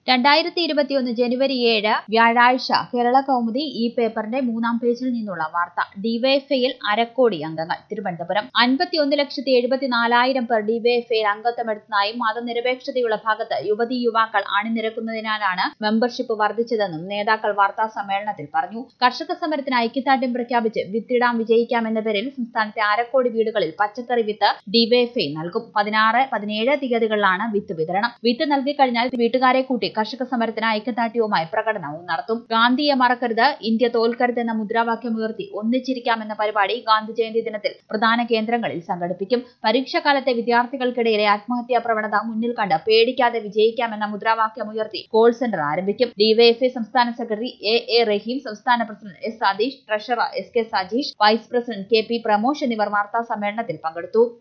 രണ്ടായിരത്തി ഇരുപത്തിയൊന്ന് ജനുവരി ഏഴ് വ്യാഴാഴ്ച കേരള കൗമുദി ഈ പേപ്പറിന്റെ മൂന്നാം പേജിൽ നിന്നുള്ള വാർത്ത ഡിവൈഎഫ്ഐയിൽ അരക്കോടി അംഗങ്ങൾ തിരുവനന്തപുരം അൻപത്തിയൊന്ന് ലക്ഷത്തി എഴുപത്തിനാലായിരം പേർ ഡിവൈഎഫ്ഐയിൽ അംഗത്വമെടുത്തതായും മതനിരപേക്ഷതയുള്ള ഭാഗത്ത് യുവതീ യുവാക്കൾ അണിനിരക്കുന്നതിനാലാണ് മെമ്പർഷിപ്പ് വർദ്ധിച്ചതെന്നും നേതാക്കൾ വാർത്താ സമ്മേളനത്തിൽ പറഞ്ഞു കർഷക സമരത്തിന് ഐക്യദാർഢ്യം പ്രഖ്യാപിച്ച് വിത്തിടാം വിജയിക്കാം എന്ന പേരിൽ സംസ്ഥാനത്തെ അരക്കോടി വീടുകളിൽ പച്ചക്കറി വിത്ത് ഡിവൈഎഫ്ഐ നൽകും പതിനാറ് പതിനേഴ് തീയതികളിലാണ് വിത്ത് വിതരണം വിത്ത് നൽകിക്കഴിഞ്ഞാൽ വീട്ടുകാരെ കൂട്ടി കർഷക സമരത്തിന് ഐക്യദാർഢ്യവുമായി പ്രകടനവും നടത്തും ഗാന്ധിയെ മറക്കരുത് ഇന്ത്യ തോൽക്കരുത് എന്ന മുദ്രാവാക്യമുയർത്തി ഒന്നിച്ചിരിക്കാമെന്ന പരിപാടി ഗാന്ധി ജയന്തി ദിനത്തിൽ പ്രധാന കേന്ദ്രങ്ങളിൽ സംഘടിപ്പിക്കും പരീക്ഷാകാലത്തെ വിദ്യാർത്ഥികൾക്കിടയിലെ ആത്മഹത്യാ പ്രവണത മുന്നിൽ കണ്ട് പേടിക്കാതെ വിജയിക്കാമെന്ന മുദ്രാവാക്യമുയർത്തി കോൾ സെന്റർ ആരംഭിക്കും ഡിവൈഎഫ്ഐ സംസ്ഥാന സെക്രട്ടറി എ എ റഹീം സംസ്ഥാന president S Satheesh treasurer S K Sajeesh vice president K P Pramosh എന്നിവർ വാർത്താ സമ്മേളനത്തിൽ പങ്കെടുത്തു